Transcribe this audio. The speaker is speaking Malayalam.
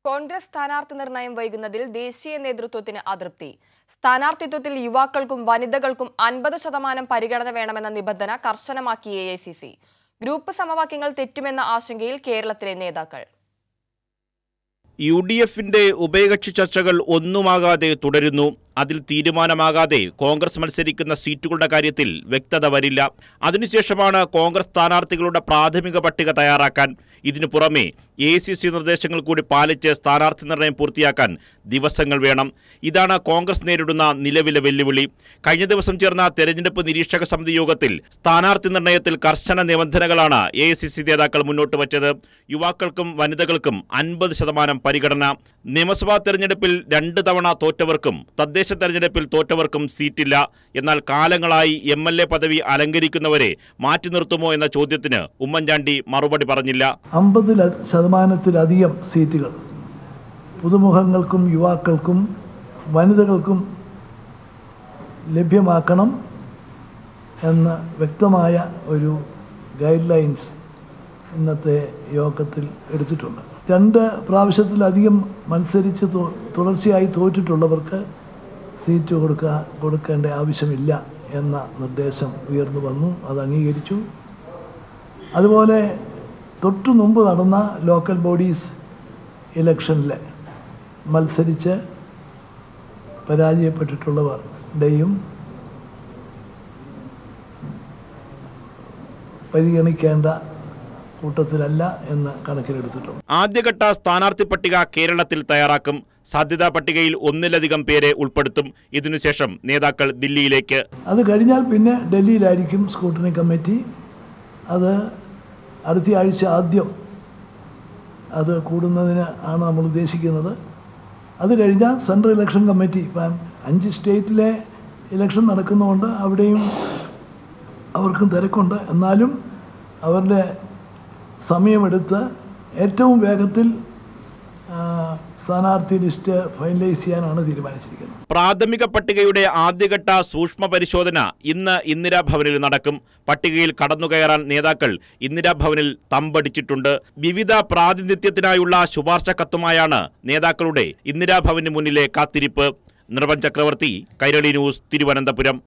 കോൺഗ്രസ് സ്ഥാനാർത്ഥി നിർണയം വൈകുന്നതിൽ ദേശീയ നേതൃത്വത്തിന് അതൃപ്തി സ്ഥാനാർത്ഥിത്വത്തിൽ യുവാക്കൾക്കും വനിതകൾക്കും അൻപത് ശതമാനം പരിഗണന വേണമെന്ന നിബന്ധന കർശനമാക്കി എ ഗ്രൂപ്പ് സമവാക്യങ്ങൾ തെറ്റുമെന്ന ആശങ്കയിൽ കേരളത്തിലെ നേതാക്കൾ യു ഡി എഫിന്റെ ഉഭയകക്ഷി ചർച്ചകൾ ഒന്നുമാകാതെ തുടരുന്നു അതിൽ തീരുമാനമാകാതെ കോൺഗ്രസ് മത്സരിക്കുന്ന സീറ്റുകളുടെ കാര്യത്തിൽ വ്യക്തത വരില്ല അതിനുശേഷമാണ് കോൺഗ്രസ് സ്ഥാനാർത്ഥികളുടെ പ്രാഥമിക പട്ടിക തയ്യാറാക്കാൻ ഇതിനു പുറമെ എ സി സി നിർദ്ദേശങ്ങൾ കൂടി പാലിച്ച് സ്ഥാനാർത്ഥി നിർണയം പൂർത്തിയാക്കാൻ ദിവസങ്ങൾ വേണം ഇതാണ് കോൺഗ്രസ് നേരിടുന്ന നിലവിലെ വെല്ലുവിളി കഴിഞ്ഞ ദിവസം ചേർന്ന തെരഞ്ഞെടുപ്പ് നിരീക്ഷക സമിതി യോഗത്തിൽ സ്ഥാനാർത്ഥി നിർണയത്തിൽ കർശന നിബന്ധനകളാണ് എ നേതാക്കൾ മുന്നോട്ട് വച്ചത് യുവാക്കൾക്കും വനിതകൾക്കും അൻപത് ശതമാനം പരിഗണന നിയമസഭാ തെരഞ്ഞെടുപ്പിൽ രണ്ട് തവണ തോറ്റവർക്കും തദ്ദേശ തെരഞ്ഞെടുപ്പിൽ തോറ്റവർക്കും സീറ്റില്ല എന്നാൽ കാലങ്ങളായി എം എൽ എ പദവി അലങ്കരിക്കുന്നവരെ മാറ്റി നിർത്തുമോ എന്ന ചോദ്യത്തിന് ഉമ്മൻചാണ്ടി മറുപടി പറഞ്ഞില്ല അമ്പത് ശതമാനത്തിലധികം സീറ്റുകൾ പുതുമുഖങ്ങൾക്കും യുവാക്കൾക്കും വനിതകൾക്കും ലഭ്യമാക്കണം എന്ന് വ്യക്തമായ ഒരു ഗൈഡ് ലൈൻസ് ഇന്നത്തെ യോഗത്തിൽ എടുത്തിട്ടുണ്ട് രണ്ട് പ്രാവശ്യത്തിലധികം മത്സരിച്ച് തു- തുടർച്ചയായി തോറ്റിട്ടുള്ളവർക്ക് സീറ്റ് കൊടുക്കുക കൊടുക്കേണ്ട ആവശ്യമില്ല എന്ന നിർദ്ദേശം ഉയർന്നു വന്നു അത് അംഗീകരിച്ചു അതുപോലെ തൊട്ടു മുമ്പ് നടന്ന ലോക്കൽ ബോഡീസ് ഇലക്ഷനിൽ മത്സരിച്ച് പരാജയപ്പെട്ടിട്ടുള്ളവരുടെയും പരിഗണിക്കേണ്ട കൂട്ടത്തിലല്ല എന്ന് കണക്കിലെടുത്തിട്ടുണ്ട് ആദ്യഘട്ട സ്ഥാനാർത്ഥി പട്ടിക കേരളത്തിൽ തയ്യാറാക്കും സാധ്യതാ പട്ടികയിൽ ഒന്നിലധികം പേരെ ഉൾപ്പെടുത്തും ഇതിനുശേഷം നേതാക്കൾ ദില്ലിയിലേക്ക് അത് കഴിഞ്ഞാൽ പിന്നെ ഡൽഹിയിലായിരിക്കും സ്കൂട്ടണി കമ്മിറ്റി അത് അടുത്ത ആഴ്ച ആദ്യം അത് കൂടുന്നതിന് ആണ് നമ്മൾ ഉദ്ദേശിക്കുന്നത് അത് കഴിഞ്ഞാൽ സെൻട്രൽ ഇലക്ഷൻ കമ്മിറ്റി ഇപ്പം അഞ്ച് സ്റ്റേറ്റിലെ ഇലക്ഷൻ നടക്കുന്നതുകൊണ്ട് അവിടെയും അവർക്കും തിരക്കുണ്ട് എന്നാലും അവരുടെ സമയമെടുത്ത് ഏറ്റവും വേഗത്തിൽ ആ, സ്ഥാനാർത്ഥി ലിസ്റ്റ് ഫൈനലൈസ് ചെയ്യാനാണ് തീരുമാനിച്ചിരിക്കുന്നത് പ്രാഥമിക പട്ടികയുടെ ആദ്യഘട്ട സൂക്ഷ്മ പരിശോധന ഇന്ന് ഇന്ദിരാഭവനിൽ നടക്കും പട്ടികയിൽ കടന്നുകയറാൻ നേതാക്കൾ ഇന്ദിരാഭവനിൽ തമ്പടിച്ചിട്ടുണ്ട് വിവിധ പ്രാതിനിധ്യത്തിനായുള്ള ശുപാർശ കത്തുമായാണ് നേതാക്കളുടെ ഇന്ദിരാഭവന് മുന്നിലെ കാത്തിരിപ്പ് നിർവൻ ചക്രവർത്തി കൈരളി ന്യൂസ് തിരുവനന്തപുരം